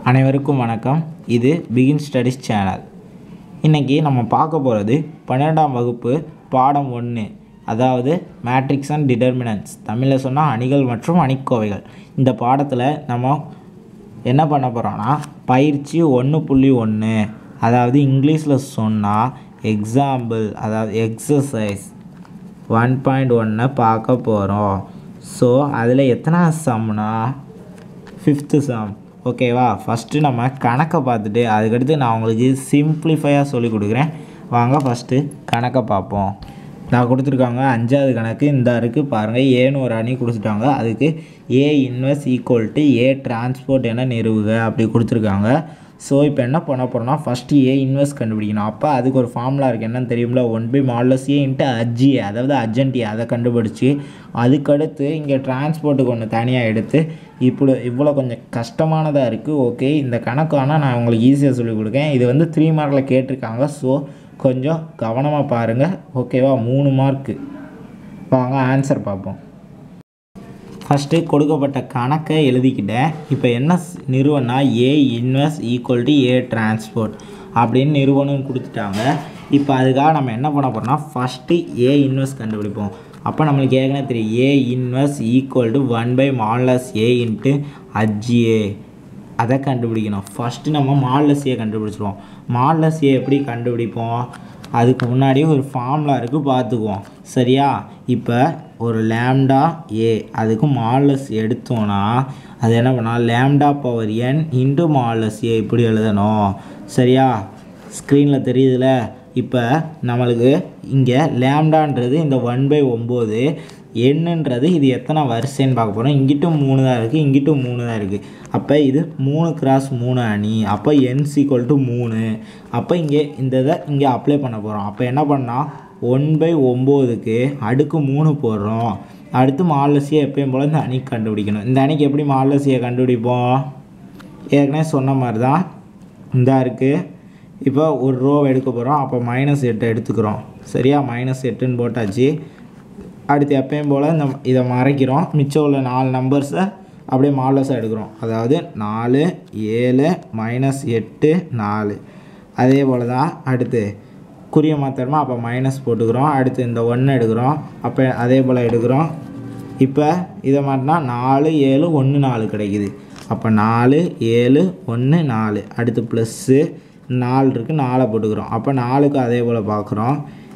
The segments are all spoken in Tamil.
அனைவருக்கும் வணக்கம் இது பிகின் ஸ்டடிஸ் சேனல் இன்றைக்கி நம்ம பார்க்க போகிறது பன்னிரெண்டாம் வகுப்பு பாடம் ஒன்று அதாவது மேட்ரிக்ஸ் அண்ட் டிட்டர்மினன்ட்ஸ் தமிழில் சொன்னால் அணிகள் மற்றும் அணிக்கோவைகள் இந்த பாடத்தில் நம்ம என்ன பண்ண போகிறோம்னா பயிற்சி ஒன்று புள்ளி ஒன்று அதாவது இங்கிலீஷில் சொன்னால் எக்ஸாம்பிள் அதாவது எக்ஸசைஸ் ஒன் பாயிண்ட் ஒன்னை பார்க்க போகிறோம் ஸோ அதில் எத்தனை சம்னா ஃபிஃப்த்து சம் ஓகேவா ஃபஸ்ட்டு நம்ம கணக்கை பார்த்துட்டு அதுக்கடுத்து நான் உங்களுக்கு சிம்பிளிஃபையாக சொல்லி கொடுக்குறேன் வாங்க ஃபஸ்ட்டு கணக்கை பார்ப்போம் நான் கொடுத்துருக்காங்க அஞ்சாவது கணக்கு இந்த இருக்குது பாருங்கள் ஏன்னு ஒரு அணி கொடுத்துட்டாங்க அதுக்கு ஏ இன்வெஸ்ட் ஈக்குவல் டு ஏ டிரான்ஸ்போர்ட் என நிறுவுக அப்படி கொடுத்துருக்காங்க ஸோ இப்போ என்ன பண்ண போகிறோம்னா ஃபஸ்ட்டு ஏ இன்வெஸ்ட் கண்டுபிடிக்கணும் அப்போ அதுக்கு ஒரு ஃபார்முலா இருக்குது என்னன்னு தெரியும்ல one by modulus A into அஜ்ஜிஏ அதாவது அர்ஜென்டியா அதை கண்டுபிடிச்சி அதுக்கடுத்து இங்கே டிரான்ஸ்போர்ட்டுக்கு ஒன்று தனியாக எடுத்து இப்படி இவ்வளோ கொஞ்சம் கஷ்டமானதாக இருக்குது ஓகே இந்த கணக்கு ஆனால் நான் உங்களுக்கு ஈஸியாக சொல்லிக் கொடுக்கேன் இது வந்து த்ரீ மார்க்கில் கேட்டிருக்காங்க ஸோ கொஞ்சம் கவனமாக பாருங்கள் ஓகேவா மூணு மார்க்கு வாங்க ஆன்சர் பார்ப்போம் ஃபஸ்ட்டு கொடுக்கப்பட்ட கணக்கை எழுதிக்கிட்டேன் இப்போ என்ன ஸ்- நிறுவனா ஏ இன்வெஸ்ட் ஈக்குவல் டு ஏ டிரான்ஸ்போர்ட் அப்படின்னு நிறுவனம் கொடுத்துட்டாங்க இப்போ அதுக்காக நம்ம என்ன பண்ண போகிறோம்னா ஃபஸ்ட்டு ஏ இன்வெஸ்ட் கண்டுபிடிப்போம் அப்போ நம்மளுக்கு ஏற்கனவே தெரியும் ஏ இன்வெஸ்ட் ஈக்குவல் டு ஒன் பை மாலஸ் ஏ இன்ட்டு அஜ்ஜிஏ அதை கண்டுபிடிக்கணும் ஃபஸ்ட்டு நம்ம மாடலஸ் ஏ கண்டுபிடிச்சிருவோம் மாடலஸ் ஏ எப்படி கண்டுபிடிப்போம் அதுக்கு முன்னாடி ஒரு ஃபார்முலா இருக்குது பார்த்துக்குவோம் சரியா இப்போ ஒரு லேம்டா ஏ அதுக்கு மாடலஸ் எடுத்தோன்னா அது என்ன பண்ணால் lambda power n into modulus A இப்படி எழுதணும் சரியா ஸ்க்ரீனில் தெரியுதுல இப்போ நம்மளுக்கு இங்கே லேம்டான்றது இந்த ஒன் பை ஒம்பது என்னன்றது இது எத்தனை வரிசைன்னு பார்க்க போகிறோம் இங்கிட்டும் மூணு தான் இருக்குது இங்கிட்டும் மூணு தான் இருக்குது அப்போ இது மூணு கிராஸ் மூணு அணி அப்போ என் சீக்வல் டு மூணு அப்போ இங்கே இந்த இதை இங்கே அப்ளை பண்ண போகிறோம் அப்போ என்ன பண்ணால் ஒன் பை ஒம்போதுக்கு அடுக்கு மூணு போடுறோம் அடுத்து மாலசியை எப்பயும் போல் இந்த அணிக்கு கண்டுபிடிக்கணும் இந்த அணிக்கு எப்படி மாலசியை கண்டுபிடிப்போம் ஏற்கனவே சொன்ன மாதிரி தான் இந்தா இருக்குது இப்போ ஒரு ரோ எடுக்க போகிறோம் அப்போ மைனஸ் எட்டு எடுத்துக்கிறோம் சரியா மைனஸ் எட்டுன்னு போட்டாச்சு அடுத்து எப்பயும் போல் இந்த இதை மறைக்கிறோம் மிச்சம் உள்ள நாலு நம்பர்ஸை அப்படியே மாடலஸாக எடுக்கிறோம் அதாவது நாலு ஏழு மைனஸ் எட்டு நாலு அதே போல் தான் அடுத்து குறிய மாத்திரமா அப்போ மைனஸ் போட்டுக்கிறோம் அடுத்து இந்த ஒன்று எடுக்கிறோம் அப்போ அதே போல் எடுக்கிறோம் இப்போ இதை மாட்டினா நாலு ஏழு ஒன்று நாலு கிடைக்குது அப்போ நாலு ஏழு ஒன்று நாலு அடுத்து ப்ளஸ்ஸு நாலு இருக்குது நாலை போட்டுக்கிறோம் அப்போ நாலுக்கு அதே போல் பார்க்குறோம்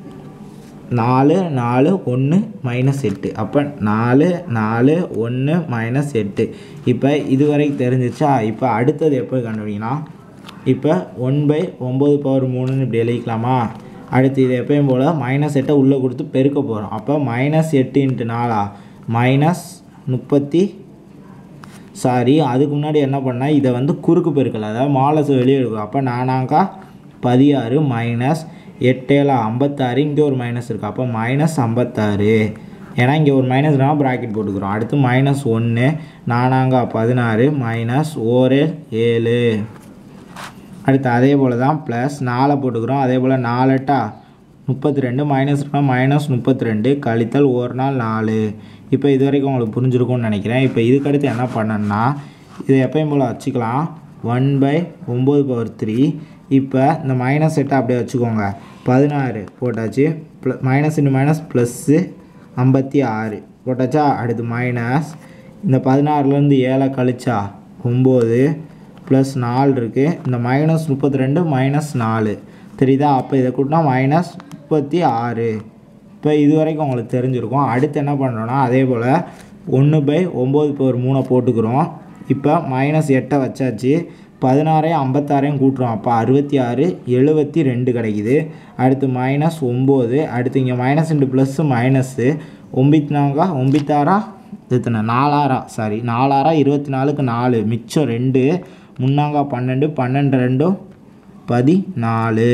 நாலு நாலு ஒன்று மைனஸ் எட்டு அப்போ நாலு நாலு ஒன்று மைனஸ் எட்டு இப்போ இதுவரைக்கும் தெரிஞ்சிச்சா இப்போ அடுத்தது எப்போ கண்டுபிடிக்கலாம் இப்போ ஒன் பை ஒம்பது பவர் மூணுன்னு இப்படி எழுதிக்கலாமா அடுத்து இது எப்பயும் போல் மைனஸ் எட்டை உள்ளே கொடுத்து பெருக்க போகிறோம் அப்போ மைனஸ் எட்டு இன்ட்டு நாலா மைனஸ் முப்பத்தி சாரி அதுக்கு முன்னாடி என்ன பண்ணால் இதை வந்து குறுக்கு பெருக்கல் அதாவது மாலஸ் வெளியே எடுக்கும் அப்போ நானாக்கா பதினாறு மைனஸ் எட்டேழு ஐம்பத்தாறு இங்கே ஒரு மைனஸ் இருக்குது அப்போ மைனஸ் ஐம்பத்தாறு ஏன்னா இங்கே ஒரு மைனஸ்னா ப்ராக்கெட் போட்டுக்கிறோம் அடுத்து மைனஸ் ஒன்று நானாங்க பதினாறு மைனஸ் ஓரு ஏழு அடுத்து அதே போல் தான் ப்ளஸ் நாலை போட்டுக்கிறோம் அதே போல் நாலெட்டா முப்பத்தி ரெண்டு மைனஸ் மைனஸ் முப்பத்தி ரெண்டு கழித்தல் ஒரு நாள் நாலு இப்போ இது வரைக்கும் உங்களுக்கு புரிஞ்சிருக்கும்னு நினைக்கிறேன் இப்போ இதுக்கடுத்து என்ன பண்ணணும்னா இதை எப்பயும் போல் வச்சுக்கலாம் ஒன் பை ஒம்பது பவர் த்ரீ இப்போ இந்த மைனஸ் எட்டை அப்படியே வச்சுக்கோங்க பதினாறு போட்டாச்சு plus minus into minus plus ஐம்பத்தி ஆறு போட்டாச்சா அடுத்து மைனஸ் இந்த பதினாறுலேருந்து ஏழை கழிச்சா ஒம்பது ப்ளஸ் நாலு இருக்குது இந்த மைனஸ் முப்பத்தி ரெண்டு மைனஸ் நாலு தெரியுதா அப்போ இதை கூட்டினா மைனஸ் முப்பத்தி ஆறு இப்போ இது வரைக்கும் உங்களுக்கு தெரிஞ்சிருக்கும் அடுத்து என்ன பண்ணுறோன்னா அதே போல் ஒன்று பை ஒம்பது பவர் மூணை போட்டுக்கிறோம் இப்போ மைனஸ் எட்டை வச்சாச்சு பதினாறையும் ஐம்பத்தாறையும் கூட்டுறோம் அப்போ அறுபத்தி ஆறு எழுபத்தி ரெண்டு கிடைக்குது அடுத்து மைனஸ் ஒம்பது அடுத்து இங்கே மைனஸ் இன்ட்டு ப்ளஸ்ஸு மைனஸ்ஸு ஒம்பித்னாங்கா ஒம்பித்தாரா எத்தனை நாலாயிரம் சாரி நாலாயிரம் இருபத்தி நாலுக்கு நாலு மிச்சம் ரெண்டு முன்னாங்கா பன்னெண்டு பன்னெண்டு ரெண்டும் பதினாலு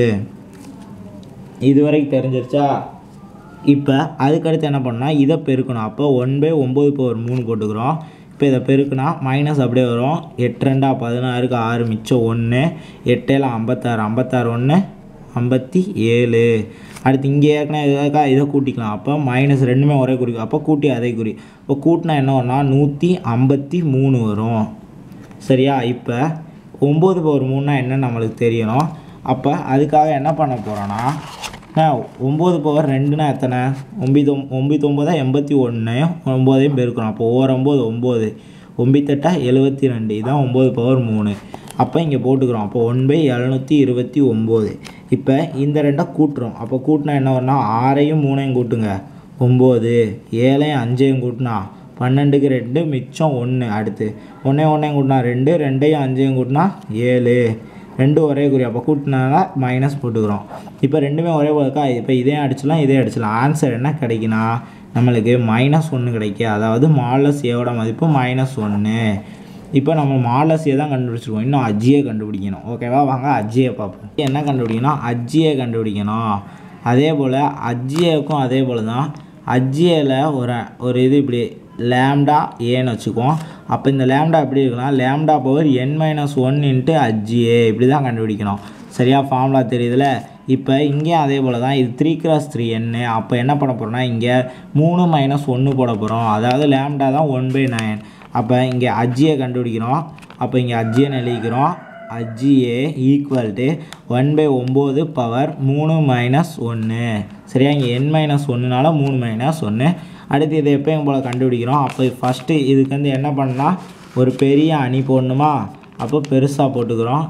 இது வரைக்கும் தெரிஞ்சிருச்சா இப்போ அதுக்கடுத்து என்ன பண்ணால் இதை பெருக்கணும் அப்போ ஒன் பை ஒம்பது பவர் மூணு போட்டுக்கிறோம் இப்போ இதை பெருக்குனா மைனஸ் அப்படியே வரும் எட்டு ரெண்டா பதினாறுக்கு ஆறு மிச்சம் ஒன்று எட்டேல ஐம்பத்தாறு ஐம்பத்தாறு ஒன்று ஐம்பத்தி ஏழு அடுத்து இங்கே ஏற்கனவே இதுக்காக இதை கூட்டிக்கலாம் அப்போ மைனஸ் ரெண்டுமே ஒரே குறி அப்போ கூட்டி அதே குறி இப்போ கூட்டினா என்ன வரும்னா நூற்றி ஐம்பத்தி மூணு வரும் சரியா இப்போ ஒம்பது பவர் மூணுனா என்னன்னு நம்மளுக்கு தெரியணும் அப்போ அதுக்காக என்ன பண்ண போகிறோன்னா ஒம்பது பவர் ரெண்டுனா எத்தனை ஒம்பது ஒம்பது ஒம்பதா எண்பத்தி ஒன்றையும் ஒம்போதையும் பெருக்கணும் அப்போ ஓர் ஒம்பது ஒம்பது ஒம்பத்தெட்டா எழுபத்தி ரெண்டு இதான் ஒம்பது பவர் மூணு அப்போ இங்கே போட்டுக்கிறோம் அப்போ ஒன் பை எழுநூற்றி இருபத்தி ஒம்பது இப்போ இந்த ரெண்டை கூட்டுறோம் அப்போ கூட்டினா என்ன வரும்னா ஆறையும் மூணையும் கூட்டுங்க ஒம்பது ஏழையும் அஞ்சையும் கூட்டினா பன்னெண்டுக்கு ரெண்டு மிச்சம் ஒன்று அடுத்து ஒன்றே ஒன்றையும் கூட்டினா ரெண்டு ரெண்டையும் அஞ்சையும் கூட்டினா ஏழு ரெண்டு ஒரே குறி அப்போ கூட்டினால மைனஸ் போட்டுக்கிறோம் இப்போ ரெண்டுமே ஒரே போல இருக்கா இப்போ இதையும் அடிச்சிடலாம் இதே அடிச்சிடலாம் ஆன்சர் என்ன கிடைக்குன்னா நம்மளுக்கு மைனஸ் ஒன்று கிடைக்கும் அதாவது மாலஸ் ஏவோட மதிப்பு மைனஸ் ஒன்று இப்போ நம்ம மாலஸ் ஏ தான் கண்டுபிடிச்சிருக்கோம் இன்னும் அஜ்ஜியை கண்டுபிடிக்கணும் ஓகேவா வாங்க அஜ்ஜியை பார்ப்போம் என்ன கண்டுபிடிக்கணும் அஜ்ஜியை கண்டுபிடிக்கணும் அதே போல் அஜ்ஜியக்கும் அதே போல் தான் அஜ்ஜியில் ஒரு ஒரு இது இப்படி லேம்டா ஏன்னு வச்சுக்குவோம் அப்போ இந்த லேம்டா எப்படி இருக்குன்னா lambda power n minus one into adj A இப்படி தான் கண்டுபிடிக்கணும் சரியா ஃபார்முலா தெரியுதுல இப்போ இங்கேயும் அதே போல் தான் இது த்ரீ கிராஸ் த்ரீ என்னு அப்போ என்ன பண்ண போகிறோம்னா இங்கே மூணு மைனஸ் ஒன்று போட போகிறோம் அதாவது லேம்டா தான் ஒன் பை நைன் அப்போ இங்கே அஜ்ஜியை கண்டுபிடிக்கிறோம் அப்போ இங்கே அஜ்ஜியன்னு எழுதிக்கிறோம் adj A equal to one by ஒம்பது பவர் மூணு மைனஸ் ஒன்று சரியா இங்கே என் மைனஸ் ஒன்றுனால மூணு மைனஸ் ஒன்று அடுத்து இதை எப்பயும் போல் கண்டுபிடிக்கிறோம் அப்போ ஃபஸ்ட்டு இதுக்கு வந்து என்ன பண்ணலாம் ஒரு பெரிய அணி போடணுமா அப்போ பெருசாக போட்டுக்கிறோம்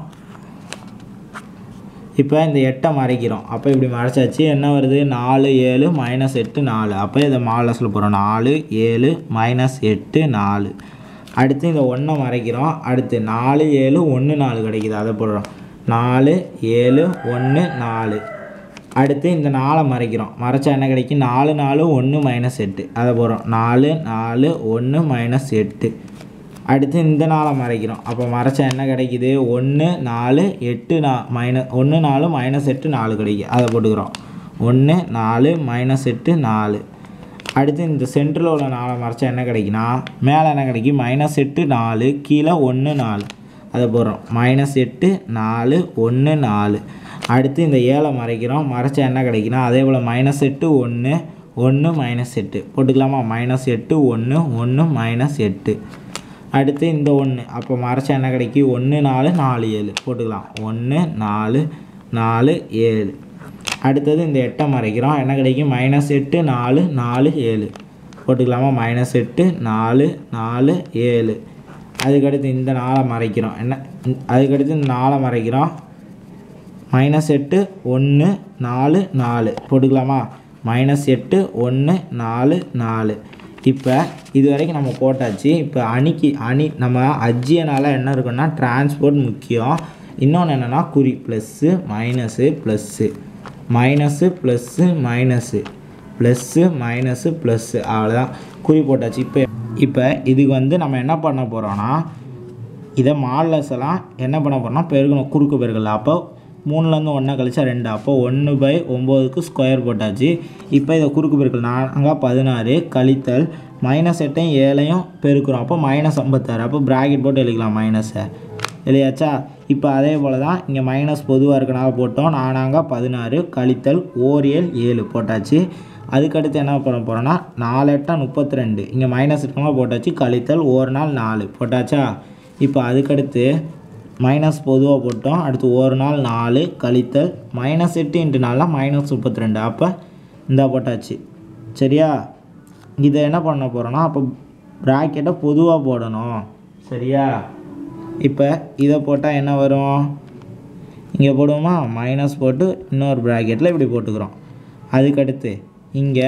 இப்போ இந்த எட்டை மறைக்கிறோம் அப்போ இப்படி மறைச்சாச்சு என்ன வருது நாலு ஏழு மைனஸ் எட்டு நாலு அப்போ இதை மாலஸில் போகிறோம் நாலு ஏழு மைனஸ் எட்டு நாலு அடுத்து இந்த ஒன்றை மறைக்கிறோம் அடுத்து நாலு ஏழு ஒன்று நாலு கிடைக்குது அதை போடுறோம் நாலு ஏழு ஒன்று நாலு அடுத்து இந்த நாலை மறைக்கிறோம் மறைச்சா என்ன கிடைக்கும் நாலு நாலு ஒன்று மைனஸ் எட்டு அதை போடுறோம் நாலு நாலு ஒன்று மைனஸ் எட்டு அடுத்து இந்த நாளை மறைக்கிறோம் அப்போ மறைச்சா என்ன கிடைக்குது ஒன்று நாலு எட்டு நா மைனஸ் ஒன்று நாலு மைனஸ் எட்டு நாலு கிடைக்கும் அதை போட்டுக்கிறோம் ஒன்று நாலு மைனஸ் எட்டு நாலு அடுத்து இந்த சென்டரில் உள்ள நாளை மறைச்சா என்ன கிடைக்குன்னா மேலே என்ன கிடைக்கும் மைனஸ் எட்டு நாலு கீழே ஒன்று நாலு அதை போடுறோம் மைனஸ் எட்டு நாலு ஒன்று நாலு அடுத்து இந்த ஏழை மறைக்கிறோம் மறைச்சா என்ன கிடைக்குன்னா அதே போல் மைனஸ் எட்டு ஒன்று ஒன்று மைனஸ் எட்டு போட்டுக்கலாமா மைனஸ் எட்டு ஒன்று ஒன்று மைனஸ் எட்டு அடுத்து இந்த ஒன்று அப்போ மறைச்சா என்ன கிடைக்கும் ஒன்று நாலு நாலு ஏழு போட்டுக்கலாம் ஒன்று நாலு நாலு ஏழு அடுத்தது இந்த எட்டை மறைக்கிறோம் என்ன கிடைக்கும் மைனஸ் எட்டு நாலு நாலு ஏழு போட்டுக்கலாமா மைனஸ் எட்டு நாலு நாலு ஏழு அதுக்கடுத்து இந்த நாளை மறைக்கிறோம் என்ன அதுக்கடுத்து இந்த நாளை மறைக்கிறோம் மைனஸ் எட்டு ஒன்று நாலு நாலு போட்டுக்கலாமா மைனஸ் எட்டு ஒன்று நாலு நாலு இப்போ இது வரைக்கும் நம்ம போட்டாச்சு இப்போ அணிக்கு அணி நம்ம அஜ்ஜியனால் என்ன இருக்குன்னா டிரான்ஸ்போர்ட் முக்கியம் இன்னொன்று என்னென்னா குறி plus minus plus minus plus minus plus minus plus அவ்வளோதான் குறி போட்டாச்சு இப்போ இப்போ இதுக்கு வந்து நம்ம என்ன பண்ண போகிறோன்னா இதை மாடலஸ் எல்லாம் என்ன பண்ண போகிறோம்னா பெருக்கணும் குறுக்கு பெருக்கல அப்போ மூணுலேருந்து ஒன்றை கழிச்சா ரெண்டு அப்போ ஒன்று பை ஒம்போதுக்கு ஸ்கொயர் போட்டாச்சு இப்போ இதை குறுக்கு பெருக்கல் நாங்கள் பதினாறு கழித்தல் மைனஸ் எட்டையும் ஏழையும் பெருக்கிறோம் அப்போ மைனஸ் ஐம்பத்தாறு அப்போ ப்ராக்கெட் போட்டு எழுதிக்கலாம் மைனஸை இல்லையாச்சா இப்போ அதே போல் தான் இங்கே மைனஸ் பொதுவாக இருக்கனால போட்டோம் நானாங்க பதினாறு கழித்தல் ஓர் ஏழு ஏழு போட்டாச்சு அதுக்கடுத்து என்ன பண்ண போகிறோன்னா நாலு எட்டா முப்பத்தி ரெண்டு இங்கே மைனஸ் இருக்கனால போட்டாச்சு கழித்தல் ஒரு நாள் நாலு போட்டாச்சா இப்போ அதுக்கடுத்து மைனஸ் பொதுவாக போட்டோம் அடுத்து ஒரு நாள் நாலு கழித்தல் மைனஸ் எட்டு இன்ட்டு நாலாம் மைனஸ் முப்பத்தி ரெண்டு அப்போ இந்த போட்டாச்சு சரியா இதை என்ன பண்ண போகிறோன்னா அப்போ ப்ராக்கெட்டை பொதுவாக போடணும் சரியா இப்போ இதை போட்டால் என்ன வரும் இங்கே போடுவோமா மைனஸ் போட்டு இன்னொரு ப்ராக்கெட்டில் இப்படி போட்டுக்கிறோம் அதுக்கடுத்து இங்கே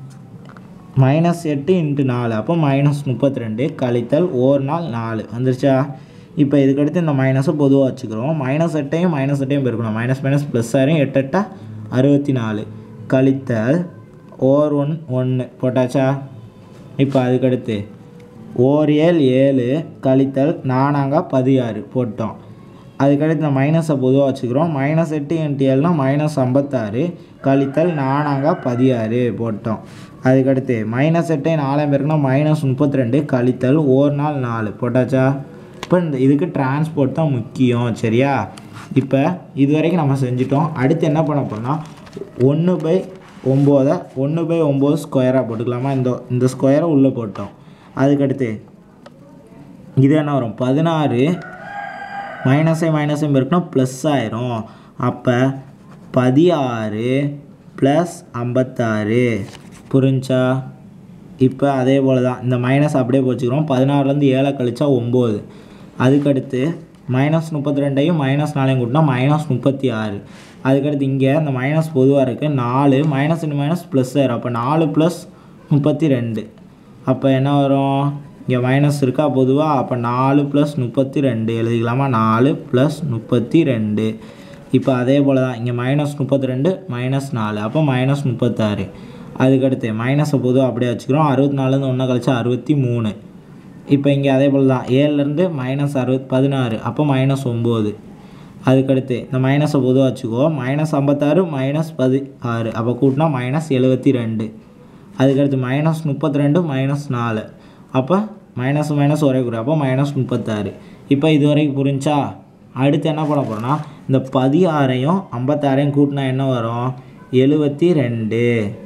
மைனஸ் எட்டு இன்ட்டு நாலு அப்போ மைனஸ் முப்பத்தி ரெண்டு கழித்தல் ஒரு நாள் நாலு வந்துருச்சா இப்போ இதுக்கடுத்து இந்த மைனஸை பொதுவாக வச்சுக்கிறோம் மைனஸ் எட்டையும் மைனஸ் எட்டையும் பெருக்கணும் மைனஸ் மைனஸ் ப்ளஸ் ஆயிரும் எட்டு எட்டா அறுபத்தி நாலு கழித்தல் ஓர் ஒன் ஒன்று போட்டாச்சா இப்போ அதுக்கடுத்து ஓர் ஏழு ஏழு கழித்தல் நானாங்க பதினாறு போட்டோம் அதுக்கடுத்து இந்த மைனஸை பொதுவாக வச்சுக்கிறோம் மைனஸ் எட்டு இன்ட்டு ஏழுனா மைனஸ் ஐம்பத்தாறு கழித்தல் நானாங்க பதினாறு போட்டோம் அதுக்கடுத்து மைனஸ் எட்டை நாலாம் பேருக்குனா மைனஸ் முப்பத்தி ரெண்டு கழித்தல் ஒரு நாள் நாலு போட்டாச்சா இப்போ இந்த இதுக்கு டிரான்ஸ்போர்ட் தான் முக்கியம் சரியா இப்போ இது வரைக்கும் நம்ம செஞ்சிட்டோம் அடுத்து என்ன பண்ண போறோம்னா ஒன்று பை ஒம்போதை ஒன்று பை ஒம்பது ஸ்கொயராக போட்டுக்கலாமா இந்த இந்த ஸ்கொயரை உள்ளே போட்டோம் அதுக்கடுத்து இது என்ன வரும் பதினாறு மைனஸை மைனஸையும் பெருக்கினா ப்ளஸ் ஆயிரும் அப்போ பதினாறு ப்ளஸ் ஐம்பத்தாறு புரிஞ்சா இப்போ அதே போல் தான் இந்த மைனஸ் அப்படியே போச்சுக்கிறோம் பதினாறுலேருந்து ஏழை கழிச்சா ஒம்பது அதுக்கடுத்து மைனஸ் முப்பத்தி ரெண்டையும் மைனஸ் நாலையும் கூட்டினா மைனஸ் முப்பத்தி ஆறு அதுக்கடுத்து இங்கே இந்த மைனஸ் பொதுவாக இருக்குது நாலு மைனஸ் இன்டு மைனஸ் ப்ளஸ் ஆயிரும் அப்போ நாலு ப்ளஸ் முப்பத்தி ரெண்டு அப்போ என்ன வரும் இங்கே மைனஸ் இருக்கா பொதுவாக அப்போ நாலு ப்ளஸ் முப்பத்தி ரெண்டு எழுதிக்கலாமா நாலு ப்ளஸ் முப்பத்தி ரெண்டு இப்போ அதே போல் தான் இங்கே மைனஸ் முப்பத்தி ரெண்டு மைனஸ் நாலு அப்போ மைனஸ் முப்பத்தாறு அதுக்கடுத்து மைனஸை பொதுவாக அப்படியே வச்சுக்கிறோம் அறுபத்தி நாலுலேருந்து ஒன்றா கழிச்சா அறுபத்தி மூணு இப்போ இங்கே அதே போல் தான் ஏழுலேருந்து மைனஸ் அறுபத் பதினாறு அப்போ மைனஸ் ஒம்பது அதுக்கடுத்து இந்த மைனஸை பொதுவாக வச்சுக்கோ மைனஸ் ஐம்பத்தாறு மைனஸ் பதி ஆறு அப்போ கூட்டினா மைனஸ் எழுபத்தி ரெண்டு அதுக்கடுத்து மைனஸ் முப்பத்தி ரெண்டு மைனஸ் நாலு அப்போ மைனஸ் மைனஸ் ஒரே குறி அப்போ மைனஸ் முப்பத்தாறு இப்போ இது வரைக்கும் புரிஞ்சா அடுத்து என்ன பண்ண போகிறோன்னா இந்த பதியாறையும் ஐம்பத்தாறையும் கூட்டினா என்ன வரும் எழுபத்தி ரெண்டு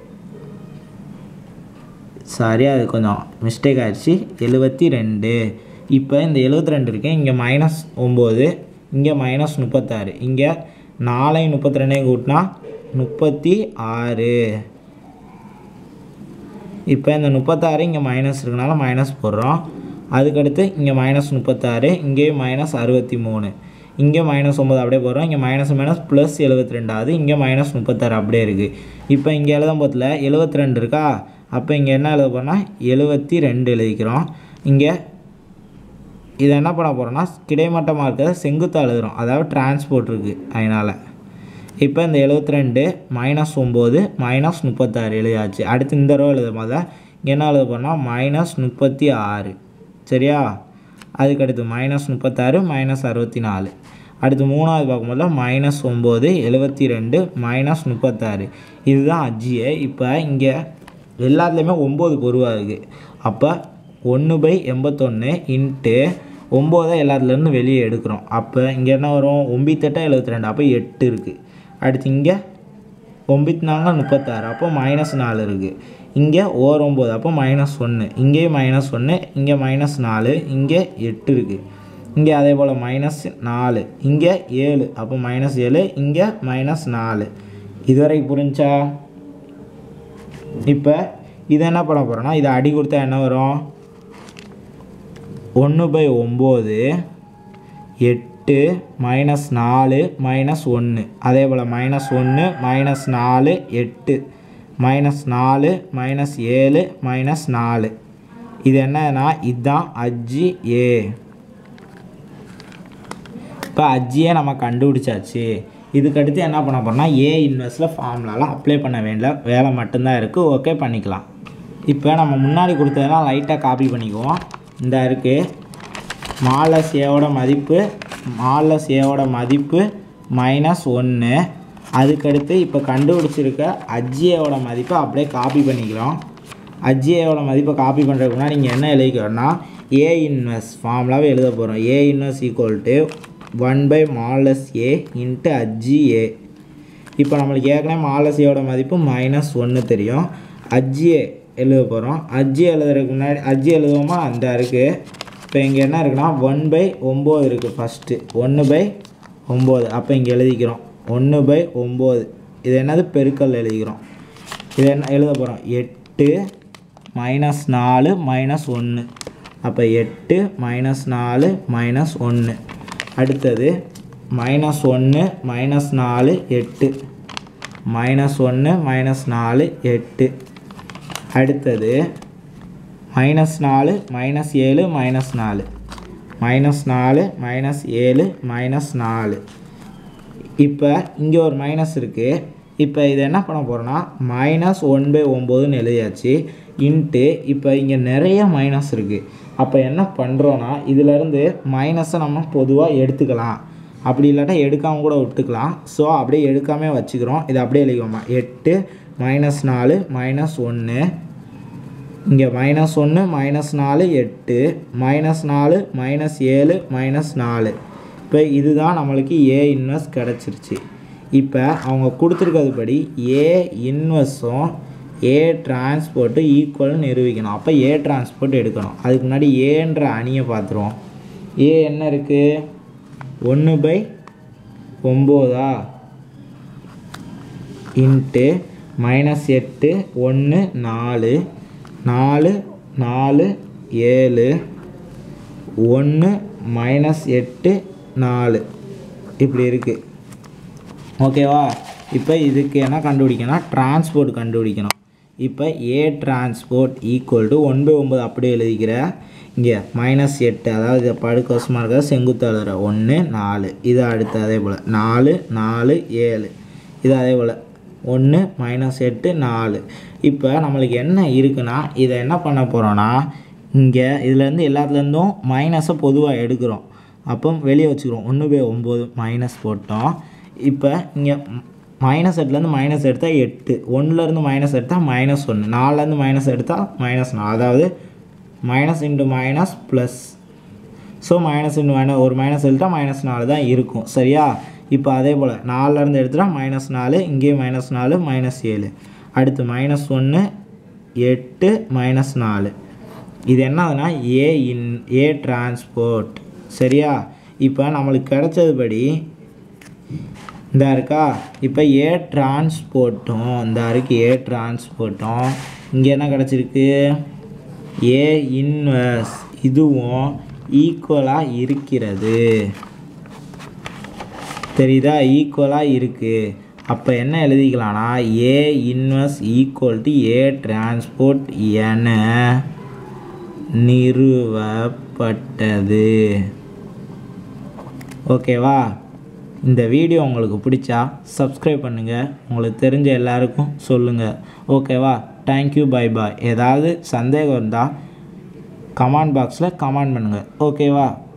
சாரி அது கொஞ்சம் மிஸ்டேக் ஆயிடுச்சு எழுபத்தி ரெண்டு இப்போ இந்த எழுபத்தி ரெண்டு இருக்கு இங்கே மைனஸ் ஒம்பது இங்கே மைனஸ் முப்பத்தாறு இங்கே நாலையும் முப்பத்தி ரெண்டையும் கூட்டினா முப்பத்தி ஆறு இப்போ இந்த முப்பத்தாறு இங்கே மைனஸ் இருக்கனால மைனஸ் போடுறோம் அதுக்கடுத்து இங்கே மைனஸ் முப்பத்தாறு இங்கேயும் மைனஸ் அறுபத்தி மூணு இங்கே மைனஸ் ஒம்பது அப்படியே போடுறோம் இங்கே மைனஸ் மைனஸ் ப்ளஸ் எழுபத்தி ரெண்டாவது இங்கே மைனஸ் முப்பத்தாறு அப்படியே இருக்குது இப்போ இங்கே எழுதும் போதில் எழுபத்தி ரெண்டு இருக்கா அப்போ இங்கே என்ன எழுத போனால் எழுபத்தி ரெண்டு எழுதிக்கிறோம் இங்கே இதை என்ன பண்ண போகிறோம்னா கிடைமட்டமாக இருக்கிறத செங்குத்தாக எழுதுகிறோம் அதாவது டிரான்ஸ்போர்ட் இருக்குது அதனால் இப்போ இந்த எழுபத்தி ரெண்டு மைனஸ் ஒம்பது மைனஸ் முப்பத்தாறு எழுதியாச்சு அடுத்து இந்த ரோ எழுத போது இங்கே என்ன எழுத போனால் மைனஸ் முப்பத்தி ஆறு சரியா அதுக்கடுத்து மைனஸ் முப்பத்தாறு மைனஸ் அறுபத்தி நாலு அடுத்து மூணாவது பார்க்கும்போது மைனஸ் ஒம்பது எழுபத்தி ரெண்டு மைனஸ் முப்பத்தாறு இதுதான் அஜிஏ இப்போ இங்கே எல்லாத்துலேயுமே ஒம்பது பொருவாக இருக்குது அப்போ ஒன்று பை எண்பத்தொன்று இன்ட்டு ஒம்போதை எல்லாத்துலேருந்து வெளியே எடுக்கிறோம் அப்போ இங்கே என்ன வரும் ஒம்பத்தெட்டா எழுபத்தி ரெண்டு அப்போ எட்டு இருக்குது அடுத்து இங்கே ஒம்பத்தி நாலு முப்பத்தாறு அப்போ மைனஸ் நாலு இருக்குது இங்கே ஓர் ஒம்பது அப்போ மைனஸ் ஒன்று இங்கேயும் மைனஸ் ஒன்று இங்கே மைனஸ் நாலு இங்கே எட்டு இருக்குது இங்கே அதே போல் மைனஸ் நாலு இங்கே ஏழு அப்போ மைனஸ் ஏழு இங்கே மைனஸ் நாலு இதுவரைக்கும் புரிஞ்சா இப்போ இதை என்ன பண்ண போகிறோன்னா இதை அடி கொடுத்தா என்ன வரும் ஒன்று பை ஒம்பது எட்டு மைனஸ் நாலு மைனஸ் ஒன்று அதே போல் மைனஸ் ஒன்று மைனஸ் நாலு எட்டு மைனஸ் நாலு மைனஸ் ஏழு மைனஸ் நாலு இது என்னன்னா இதுதான் அஜ்ஜி ஏ இப்போ அஜ்ஜியை நம்ம கண்டுபிடிச்சாச்சு இதுக்கடுத்து என்ன பண்ண போகிறோம்னா ஏ இன்வெஸ்ட்டில் ஃபார்முலாலாம் அப்ளை பண்ண வேண்டிய வேலை மட்டும்தான் இருக்குது ஓகே பண்ணிக்கலாம் இப்போ நம்ம முன்னாடி கொடுத்ததெல்லாம் லைட்டாக காப்பி பண்ணிக்குவோம் இந்த இருக்குது மாலஸ் ஏவோட மதிப்பு மாலஸ் ஏவோட மதிப்பு மைனஸ் ஒன்று அதுக்கடுத்து இப்போ கண்டுபிடிச்சிருக்க அஜ்ஜியோட மதிப்பை அப்படியே காப்பி பண்ணிக்கிறோம் அஜ்ஜியோட மதிப்பை காப்பி பண்ணுறதுக்கு முன்னாடி நீங்கள் என்ன எழுதிக்கிறோன்னா ஏ இன்வெஸ் ஃபார்முலாவே எழுத போகிறோம் A inverse equal to one by மாலஸ் ஏ இன்ட்டு அஜ்ஜி ஏ இப்போ நம்மளுக்கு ஏற்கனவே மாலஸ் ஏவோட மதிப்பு மைனஸ் ஒன்று தெரியும் அஜ்ஜிஏ எழுத போகிறோம் அஜ்ஜி எழுதுறதுக்கு முன்னாடி அஜ்ஜி எழுதுவோமா அந்த இருக்குது இப்போ இங்கே என்ன இருக்குன்னா ஒன் பை ஒம்பது இருக்குது ஃபஸ்ட்டு ஒன்று பை ஒம்பது அப்போ இங்கே எழுதிக்கிறோம் ஒன்று பை ஒம்பது இது என்னது பெருக்கல் எழுதிக்கிறோம் இது என்ன எழுத போகிறோம் எட்டு மைனஸ் நாலு மைனஸ் ஒன்று அப்போ எட்டு மைனஸ் நாலு மைனஸ் ஒன்று அடுத்தது மைனஸ் ஒன்று மைனஸ் நாலு எட்டு மைனஸ் ஒன்று மைனஸ் நாலு எட்டு அடுத்தது மைனஸ் நாலு மைனஸ் ஏழு மைனஸ் நாலு மைனஸ் நாலு மைனஸ் ஏழு மைனஸ் நாலு இப்போ இங்கே ஒரு மைனஸ் இருக்குது இப்போ இதை என்ன பண்ண போகிறோன்னா மைனஸ் ஒன் பை ஒம்போதுன்னு எழுதியாச்சு இன்ட்டு இப்போ இங்கே நிறைய மைனஸ் இருக்குது அப்போ என்ன பண்ணுறோன்னா இதிலேருந்து மைனஸை நம்ம பொதுவாக எடுத்துக்கலாம் அப்படி இல்லாட்டா எடுக்காமல் கூட விட்டுக்கலாம் ஸோ அப்படியே எடுக்காமே வச்சுக்கிறோம் இதை அப்படியே எழுதிக்கோமா எட்டு மைனஸ் நாலு மைனஸ் ஒன்று இங்கே மைனஸ் ஒன்று மைனஸ் நாலு எட்டு மைனஸ் நாலு மைனஸ் ஏழு மைனஸ் நாலு இப்போ இதுதான் நம்மளுக்கு ஏ இன்வெஸ் கிடச்சிருச்சு இப்போ அவங்க கொடுத்துருக்கிறது படி ஏ இன்வெஸ்ஸும் ஏ டிரான்ஸ்போர்ட்டு ஈக்குவல்னு நிரூபிக்கணும் அப்போ ஏ டிரான்ஸ்போர்ட் எடுக்கணும் அதுக்கு முன்னாடி ஏன்ற அணியை பார்த்துருவோம் ஏ என்ன இருக்குது ஒன்று பை ஒம்போதா இன்ட்டு மைனஸ் எட்டு ஒன்று நாலு நாலு நாலு ஏழு ஒன்று மைனஸ் எட்டு நாலு இப்படி இருக்குது ஓகேவா இப்போ இதுக்கு என்ன கண்டுபிடிக்கணும் டிரான்ஸ்போர்ட் கண்டுபிடிக்கணும் இப்போ A transport equal to one by ஒம்பது அப்படியே எழுதிக்கிற இங்கே மைனஸ் எட்டு அதாவது இதை படுக்கோசமாக இருக்கிற செங்குத்து எழுதுற ஒன்று நாலு இது அடுத்து அதே போல் நாலு நாலு ஏழு இது அதே போல் ஒன்று மைனஸ் எட்டு நாலு இப்போ நம்மளுக்கு என்ன இருக்குன்னா இதை என்ன பண்ண போகிறோன்னா இங்கே இதுலேருந்து எல்லாத்துலேருந்தும் மைனஸை பொதுவாக எடுக்கிறோம் அப்போ வெளியே வச்சுக்கிறோம் ஒன்று பை ஒம்பது மைனஸ் போட்டோம் இப்போ இங்கே மைனஸ் எட்டுலேருந்து மைனஸ் எடுத்தால் எட்டு ஒன்றுலேருந்து மைனஸ் எடுத்தால் மைனஸ் ஒன்று நாலுலேருந்து மைனஸ் எடுத்தால் மைனஸ் நாலு அதாவது minus into minus plus so minus into minus ஒரு மைனஸ் எடுத்தால் மைனஸ் நாலு தான் இருக்கும் சரியா இப்போ அதே போல் நாலுலேருந்து எடுத்துட்டா மைனஸ் நாலு இங்கேயும் மைனஸ் நாலு மைனஸ் ஏழு அடுத்து மைனஸ் ஒன்று எட்டு மைனஸ் நாலு இது என்னதுன்னா ஏ இன் ஏ டிரான்ஸ்போர்ட் சரியா இப்போ நம்மளுக்கு கிடைச்சதுபடி இந்த இருக்கா இப்போ ஏ டிரான்ஸ்போர்ட்டும் இந்த இருக்கு ஏ டிரான்ஸ்போர்ட்டும் இங்கே என்ன கிடச்சிருக்கு ஏ இன்வர்ஸ் இதுவும் ஈக்குவலாக இருக்கிறது தெரியுதா ஈக்குவலாக இருக்குது அப்போ என்ன எழுதிக்கலாம்னா A inverse equal to A transport என நிறுவப்பட்டது ஓகேவா இந்த வீடியோ உங்களுக்கு பிடிச்சா சப்ஸ்கிரைப் பண்ணுங்கள் உங்களுக்கு தெரிஞ்ச எல்லாருக்கும் சொல்லுங்கள் ஓகேவா தேங்க்யூ பை பாய் ஏதாவது சந்தேகம் இருந்தால் கமெண்ட் பாக்ஸில் கமெண்ட் பண்ணுங்கள் ஓகேவா